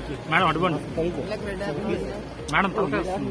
Madam అటువంటి madam తలకాయ వస్తుంది.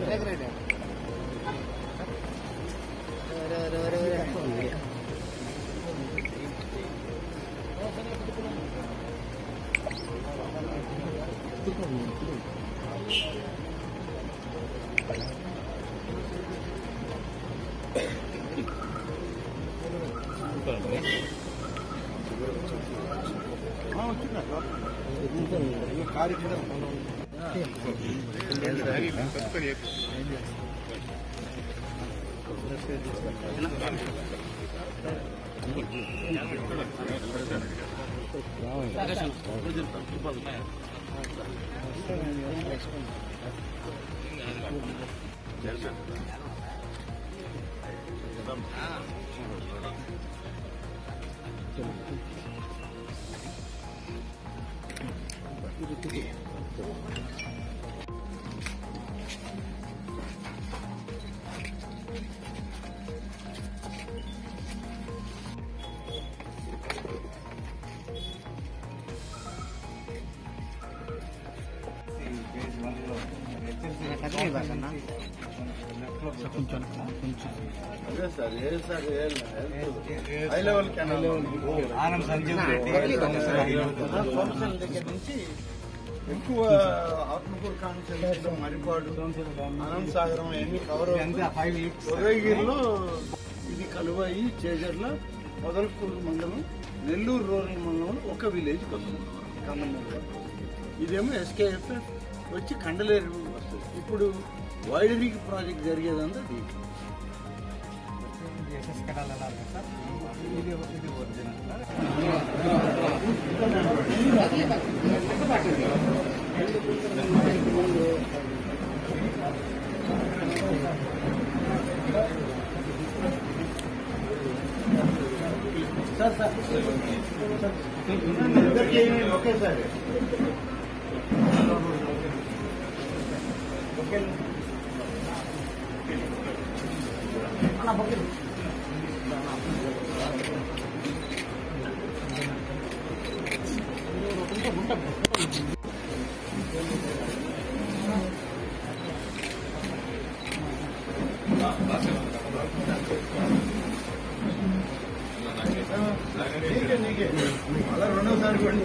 కొంచెం కొంచెం అదే సార్ ఏ సార్ ఏ high level canal Anand Sanjeev Reddy Somasila దగ్గర నుంచి ఎక్కువ ఆత్మకూరు కాన్సెన్ట్రేషన్ మరిపాడు అనంత సాగరం అవన్నీ కవర్ ఎంత ఫైవ్ లీక్స్ ఉదయగిరిలో ఇది కలువాయి చేజర్ల మొదలకూరు మండలం నెల్లూరు రూరల్ మండలం ఒక విలేజ్కి వస్తుంది కందమూరులో ఇదేమో ఎస్కేఎఫ్ఎఫ్ వచ్చి కండలేరు వస్తుంది ఇప్పుడు వైడరింగ్ ప్రాజెక్ట్ జరిగేదంతా దీనికి జేసెస్ కడాలి అన్నారు కదా సార్ ఇది ఇది ఒరిజినల్ సార్ సార్ ఇద్దరికి ఒకేసారి నీకే నీకే అలా రెండోసారి కూడా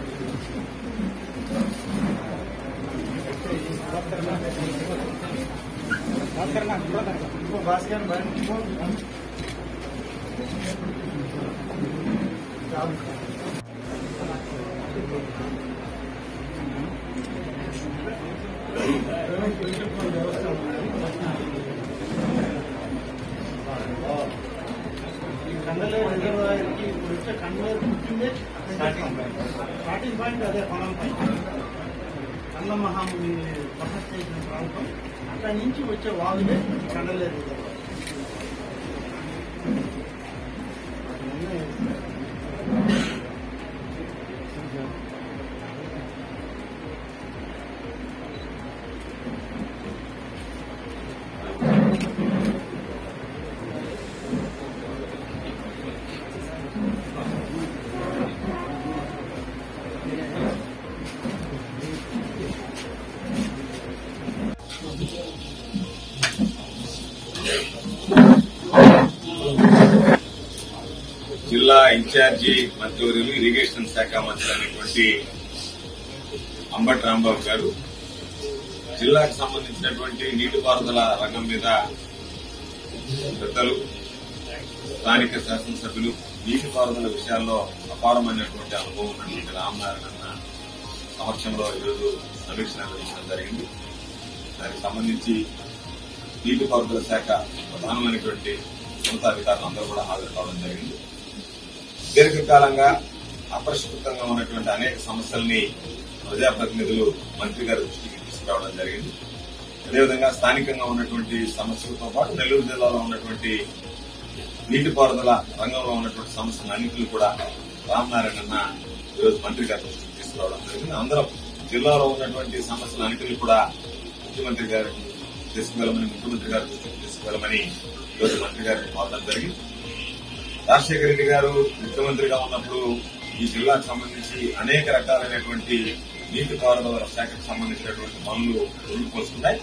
ఇంకో భాస్కర్ బండి ఈ కండలేరు రిజర్వాయర్కి ఇప్పుడు వచ్చే కండలేరు పుట్టిందే స్టార్టింగ్ స్టార్టింగ్ పాయింట్ అదే పొలం పాయింట్ కంద మహాముని తపస్సు చేసిన ప్రాంతం అక్కడి నుంచి వచ్చే వాగులే ఈ కండలేరు రిజర్వాయర్ జిల్లా ఇన్ఛార్జి మంత్రివర్యులు ఇరిగేషన్ శాఖ మంత్రి అయినటువంటి అంబటి రాంబాబు గారు జిల్లాకు సంబంధించినటువంటి నీటిపారుదల రంగం మీద పెద్దలు స్థానిక శాసనసభ్యులు నీటిపారుదల విషయాల్లో అపారమైనటువంటి అనుభవం ఉన్నటువంటి రామనారాయణ అన్న సమక్షంలో ఈరోజు సమీక్ష నిర్వహించడం జరిగింది దానికి సంబంధించి నీటిపారుదల శాఖ ప్రధానమైనటువంటి ఉన్నతాధికారులు అందరూ కూడా హాజరు కావడం జరిగింది దీర్ఘకాలంగా అపరిష్కృతంగా ఉన్నటువంటి అనేక సమస్యల్ని ప్రజాప్రతినిధులు మంత్రి గారి దృష్టికి తీసుకురావడం జరిగింది అదేవిధంగా స్థానికంగా ఉన్నటువంటి సమస్యలతో పాటు నెల్లూరు జిల్లాలో ఉన్నటువంటి నీటిపారుదల రంగంలో ఉన్నటువంటి సమస్యలు అన్నింటినీ కూడా రామనారాయణ అన్న ఈరోజు మంత్రి గారి దృష్టికి తీసుకురావడం జరిగింది అందరం జిల్లాలో ఉన్నటువంటి సమస్యలు అన్నింటినీ కూడా ముఖ్యమంత్రి గారు తీసుకువెళ్ళమని ముఖ్యమంత్రి గారి దృష్టికి తీసుకువెళ్ళమని ఈరోజు మంత్రి గారిని కోరడం జరిగింది రాజశేఖర రెడ్డి గారు ముఖ్యమంత్రిగా ఉన్నప్పుడు ఈ జిల్లాకు సంబంధించి అనేక రకాలైనటువంటి నీటిపారుదల శాఖకు సంబంధించినటువంటి పనులు వదులుకొస్తున్నాయి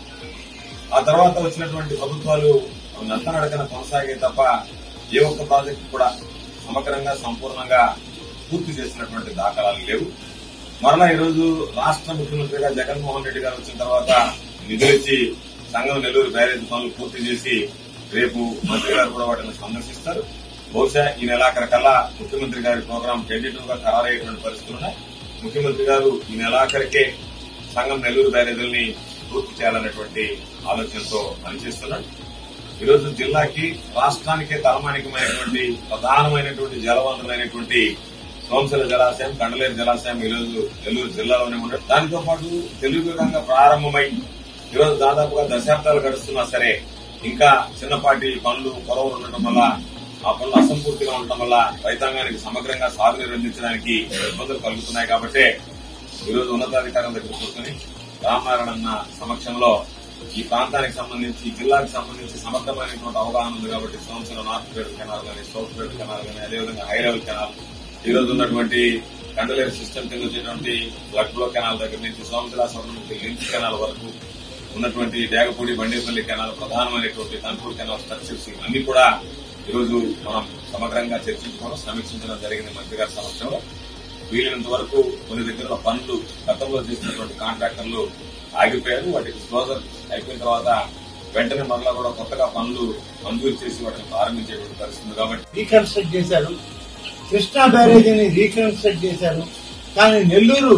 ఆ తర్వాత వచ్చినటువంటి ప్రభుత్వాలు నత్తనడకన కొనసాగే తప్ప ఏ ఒక్క ప్రాజెక్టు కూడా సమగ్రంగా సంపూర్ణంగా పూర్తి చేసినటువంటి దాఖలాలు లేవు మరలా ఈరోజు రాష్ట్ర ముఖ్యమంత్రిగా జగన్మోహన్ రెడ్డి గారు వచ్చిన తర్వాత నిధులిచ్చి సంఘం నెల్లూరు బ్యారేజ్ పనులు పూర్తి చేసి రేపు మంత్రి గారు కూడా వాటిని సందర్శిస్తారు బహుశా ఈ నెలాఖరికల్లా ముఖ్యమంత్రి గారి ప్రోగ్రాం టెంటేటివ్ గా ఖరారయ్యేటువంటి పరిస్థితులు ఉన్నాయి ముఖ్యమంత్రి గారు ఈ నెలాఖరికే సంఘం నెల్లూరు బ్యారేజీల్ని పూర్తి చేయాలనేటువంటి ఆలోచనతో పనిచేస్తున్నాడు ఈరోజు జిల్లాకి రాష్ట్రానికే తలమానికమైనటువంటి ప్రధానమైనటువంటి జలవనరులైనటువంటి సోమశిల జలాశయం కండలేరు జలాశయం ఈరోజు నెల్లూరు జిల్లాలోనే ఉండదు దానితో పాటు తెలుగుగా ప్రారంభమై ఈరోజు దాదాపుగా దశాబ్దాలు గడుస్తున్నా సరే ఇంకా చిన్నపాటి పనులు కొరవలు ఉండటం వల్ల ఆ పనులు అసంపూర్తిగా ఉండటం వల్ల రైతాంగానికి సమగ్రంగా సాగునీరు అందించడానికి ఇబ్బందులు కలుగుతున్నాయి కాబట్టి ఈరోజు ఉన్నతాధికారుల దగ్గర కూర్చొని రామనారాయణ అన్న సమక్షంలో ఈ ప్రాంతానికి సంబంధించి ఈ జిల్లాకు సంబంధించి సమర్థమైనటువంటి అవగాహన ఉంది కాబట్టి సోమశిల నార్త్ పేడ్ కెనాల్ కానీ సౌత్ పేడ్ కెనాల్ కానీ అదేవిధంగా హై లెవెల్ కెనాల్ ఈ రోజు ఉన్నటువంటి కండలేరు సిస్టమ్ కింద వచ్చేటువంటి బ్లడ్ ఫ్లో కెనాల్ దగ్గర నుంచి సోమశిల నుంచి లింక్ కెనాల్ వరకు ఉన్నటువంటి డేగపూడి బండేపల్లి కెనాల్ ప్రధానమైనటువంటి కన్పూర్ కెనాల్ స్ట్రక్చర్స్ ఇవన్నీ కూడా ఈరోజు మనం సమగ్రంగా చర్చించుకోవడం సమీక్షించడం జరిగింది మంత్రి గారి సమక్షంలో వీలైనంత వరకు కొన్ని దగ్గర పనులు గతంలో చేసినటువంటి కాంట్రాక్టర్లు ఆగిపోయారు వాటికి క్లోజర్ అయిపోయిన తర్వాత వెంటనే మరలా కూడా కొత్తగా పనులు మంజూరు చేసి వాటిని ప్రారంభించేటువంటి పరిస్థితి ఉంది కాబట్టి రీకన్స్ట్రక్ట్ చేశారు కృష్ణా బ్యారేజీని రీకన్స్ట్రక్ట్ చేశారు కానీ నెల్లూరు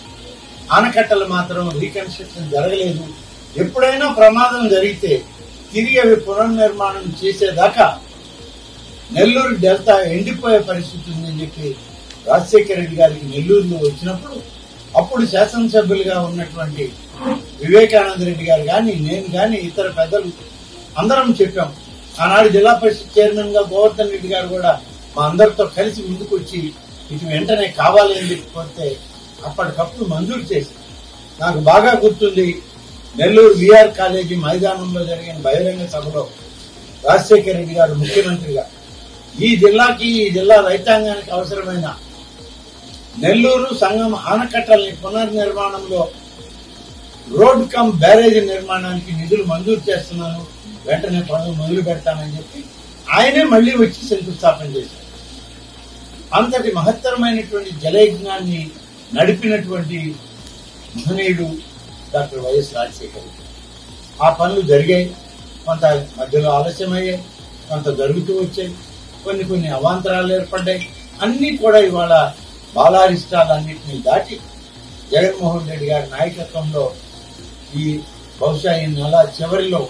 ఆనకట్టలు మాత్రం రీకన్స్ట్రక్షన్ జరగలేదు ఎప్పుడైనా ప్రమాదం జరిగితే తిరిగి అవి పునర్నిర్మాణం చేసేదాకా నెల్లూరు డెల్టా ఎండిపోయే పరిస్థితి ఉందని చెప్పి రాజశేఖర రెడ్డి గారికి నెల్లూరులో వచ్చినప్పుడు అప్పుడు శాసనసభ్యులుగా ఉన్నటువంటి వివేకానంద రెడ్డి గారు కానీ నేను కానీ ఇతర పెద్దలు అందరం చెప్పాం ఆనాడు జిల్లా పరిషత్ చైర్మన్ గా గోవర్ధన్ రెడ్డి గారు కూడా మా అందరితో కలిసి ముందుకు వచ్చి ఇది వెంటనే కావాలి అని చెప్పిపోతే అప్పటికప్పుడు మంజూరు చేసి నాకు బాగా గుర్తుంది నెల్లూరు విఆర్ కాలేజీ మైదానంలో జరిగిన బహిరంగ సభలో రాజశేఖర రెడ్డి గారు ముఖ్యమంత్రిగా ఈ జిల్లాకి ఈ జిల్లా రైతాంగానికి అవసరమైన నెల్లూరు సంగం ఆనకట్టల్ని పునర్నిర్మాణంలో రోడ్ కమ్ బ్యారేజ్ నిర్మాణానికి నిధులు మంజూరు చేస్తున్నాను వెంటనే పనులు మొదలు పెడతానని చెప్పి ఆయనే మళ్లీ వచ్చి శంకుస్థాపన చేశారు అంతటి మహత్తరమైనటువంటి జలయజ్ఞాన్ని నడిపినటువంటి మహనీయుడు డాక్టర్ వైఎస్ రాజశేఖర్ రెడ్డి. ఆ పనులు జరిగాయి కొంత మధ్యలో ఆలస్యమయ్యాయి కొంత జరుగుతూ వచ్చాయి కొన్ని కొన్ని అవాంతరాలు ఏర్పడ్డాయి అన్ని కూడా ఇవాళ బాలారిష్టాలన్నింటినీ దాటి జగన్మోహన్ రెడ్డి గారి నాయకత్వంలో ఈ బహుశా ఈ నెల చివరిలో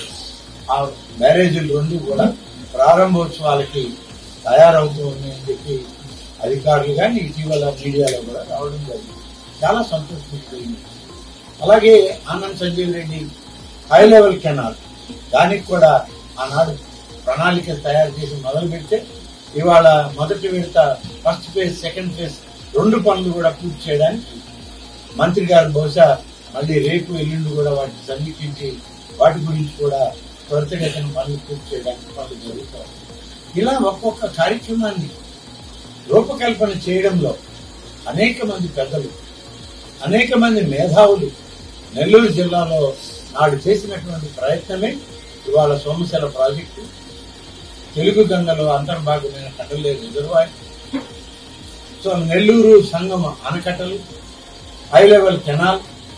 ఆ బ్యారేజీలు రెండు కూడా ప్రారంభోత్సవాలకి తయారవుతూ ఉన్నాయని చెప్పి అధికారులు కానీ ఇటీవల మీడియాలో కూడా రావడం జరిగింది చాలా సంతోషించింది అలాగే Anand Sanjeev Reddy high level canal దానికి కూడా ఆనాడు ప్రణాళిక తయారు చేసి మొదలు పెడితే ఇవాళ మొదటి విడత ఫస్ట్ ఫేజ్ సెకండ్ ఫేజ్ రెండు పనులు కూడా పూర్తి చేయడానికి మంత్రి గారు బహుశా మళ్ళీ రేపు ఎల్లుండి కూడా వాటిని సమీక్షించి వాటి గురించి కూడా త్వరితగతిన పనులు పూర్తి చేయడానికి పనులు జరుగుతాయి ఇలా ఒక్కొక్క కార్యక్రమాన్ని రూపకల్పన చేయడంలో అనేక మంది పెద్దలు అనేక మంది మేధావులు నెల్లూరు జిల్లాలో నాడు చేసినటువంటి ప్రయత్నమే ఇవాళ సోమశిల ప్రాజెక్టు తెలుగు గంగలో అంతర్భాగమైన కట్టలేరు రిజర్వాయర్ సో నెల్లూరు సంగమ ఆనకట్టలు హై లెవెల్ కెనాల్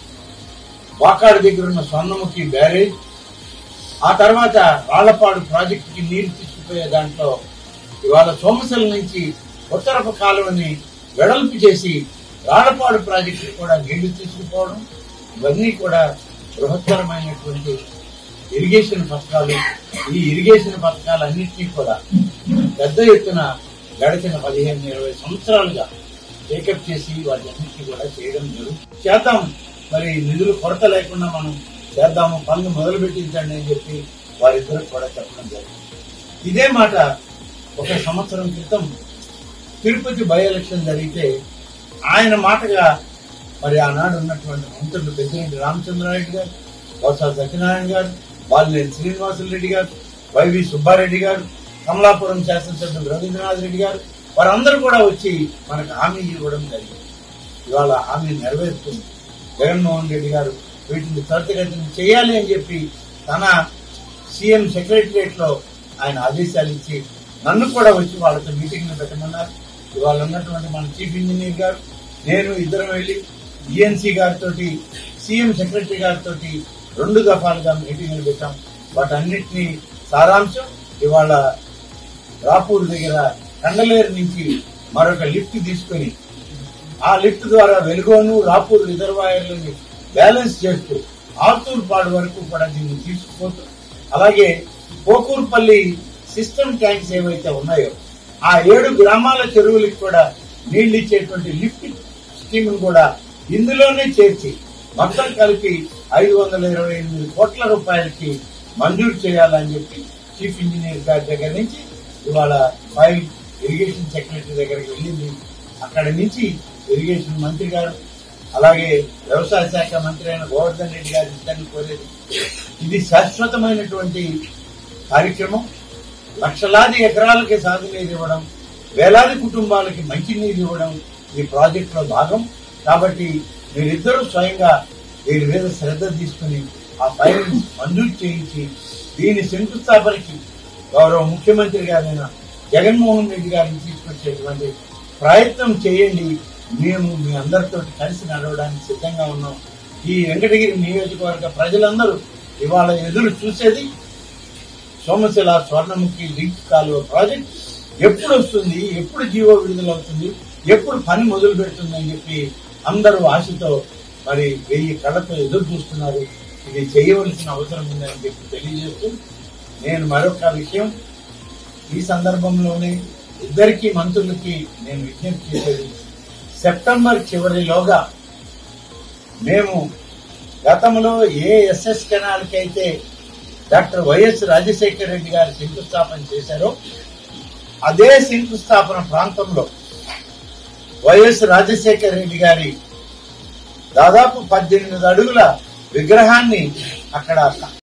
వాకాడు దగ్గర ఉన్న స్వర్ణముఖి బ్యారేజ్ ఆ తర్వాత రాళ్లపాడు ప్రాజెక్టుకి నీరు తీసుకుపోయే దాంట్లో ఇవాళ సోమశిల నుంచి ఉత్తరపు కాలువని వెడల్పు చేసి రాళ్లపాడు ప్రాజెక్టు కూడా నీళ్లు తీసుకుపోవడం ఇవన్నీ కూడా బృహత్తరమైనటువంటి ఇరిగేషన్ పథకాలు ఈ ఇరిగేషన్ పథకాలన్నింటినీ కూడా పెద్ద ఎత్తున గడిచిన పదిహేను ఇరవై సంవత్సరాలుగా టేకప్ చేసి వాటన్నిటినీ కూడా చేయడం జరుగుతుంది చేద్దాం మరి నిధులు కొరత లేకుండా మనం చేద్దాము పనులు మొదలు పెట్టించండి అని చెప్పి వారిద్దరు కూడా చెప్పడం జరిగింది ఇదే మాట ఒక సంవత్సరం క్రితం తిరుపతి బై ఎలక్షన్ జరిగితే ఆయన మాటగా మరి ఆనాడు ఉన్నటువంటి మంత్రులు పెద్దిరెడ్డి రామచంద్రారెడ్డి గారు బొత్స సత్యనారాయణ గారు బాలినేని శ్రీనివాసులరెడ్డి గారు వైవి సుబ్బారెడ్డి గారు కమలాపురం శాసనసభ్యులు రవీంద్రనాథ్ రెడ్డి గారు వారందరూ కూడా వచ్చి మనకు హామీ ఇవ్వడం జరిగింది ఇవాళ హామీ నెరవేరుతుంది జగన్మోహన్ రెడ్డి గారు వీటిని త్వరితగతిన చేయాలి అని చెప్పి తన సీఎం సెక్రటరియట్ లో ఆయన ఆదేశాలు ఇచ్చి నన్ను కూడా వచ్చి వాళ్ళతో మీటింగ్ పెట్టమన్నారు ఇవాళ ఉన్నటువంటి మన చీఫ్ ఇంజనీర్ గారు నేను ఇద్దరం వెళ్లి ఈఎన్సీ గారితో సీఎం సెక్రటరీ గారితో రెండు దఫాలుగా మీటింగ్లు పెట్టాం వాటన్నిటినీ సారాంశం ఇవాళ రాపూర్ దగ్గర కండలేరు నుంచి మరొక లిఫ్ట్ తీసుకొని ఆ లిఫ్ట్ ద్వారా వెలుగోను రాపూర్ రిజర్వాయర్లని బ్యాలెన్స్ చేస్తూ ఆతూర్పాడు వరకు కూడా దీన్ని తీసుకుపోతూ అలాగే పోకూర్పల్లి సిస్టమ్ ట్యాంక్స్ ఏవైతే ఉన్నాయో ఆ ఏడు గ్రామాల చెరువులకు కూడా నీళ్లు ఇచ్చేటువంటి లిఫ్ట్ స్కీమ్ కూడా ఇందులోనే చేర్చి మొత్తం కలిపి ఐదు వందల ఇరవై ఎనిమిది కోట్ల రూపాయలకి మంజూరు చేయాలని చెప్పి చీఫ్ ఇంజనీర్ గారి దగ్గర నుంచి ఇవాళ ఫైల్ ఇరిగేషన్ సెక్రటరీ దగ్గరికి వెళ్ళింది అక్కడి నుంచి ఇరిగేషన్ మంత్రి గారు అలాగే వ్యవసాయ శాఖ మంత్రి అయిన గోవర్ధన్ రెడ్డి గారి ఇద్దరిని కోరేది ఇది శాశ్వతమైనటువంటి కార్యక్రమం లక్షలాది ఎకరాలకి సాగునీరు ఇవ్వడం వేలాది కుటుంబాలకి మంచినీరు ఇవ్వడం ఈ ప్రాజెక్టులో భాగం కాబట్టి మీరిద్దరూ స్వయంగా దీని మీద శ్రద్ధ తీసుకుని ఆ ఫైల్ మంజూరు చేయించి దీని శంకుస్థాపనకి గౌరవ ముఖ్యమంత్రి గారైన జగన్మోహన్ రెడ్డి గారిని తీసుకొచ్చేటువంటి ప్రయత్నం చేయండి మేము మీ అందరితో కలిసి నడవడానికి సిద్ధంగా ఉన్నాం ఈ వెంకటగిరి నియోజకవర్గ ప్రజలందరూ ఇవాళ ఎదురు చూసేది సోమశిల స్వర్ణముఖి లింక్ కాలువ ప్రాజెక్ట్ ఎప్పుడు వస్తుంది ఎప్పుడు జీవో విడుదలవుతుంది ఎప్పుడు పని మొదలు పెడుతుంది అని చెప్పి అందరూ ఆశతో మరి వెయ్యి కళ్ళతో ఎదురు చూస్తున్నారు ఇది చేయవలసిన అవసరం ఉందని చెప్పి తెలియజేస్తూ నేను మరొక విషయం ఈ సందర్భంలోనే ఇద్దరికి మంత్రులకి నేను విజ్ఞప్తి చేసేది సెప్టెంబర్ చివరిలోగా మేము గతంలో ఏ ఎస్ఎస్ కెనాల్కి అయితే డాక్టర్ వైఎస్ రాజశేఖర రెడ్డి గారు శంకుస్థాపన చేశారో అదే శంకుస్థాపన ప్రాంతంలో వైఎస్ రాజశేఖర రెడ్డి గారి దాదాపు పద్దెనిమిది అడుగుల విగ్రహాన్ని అక్కడ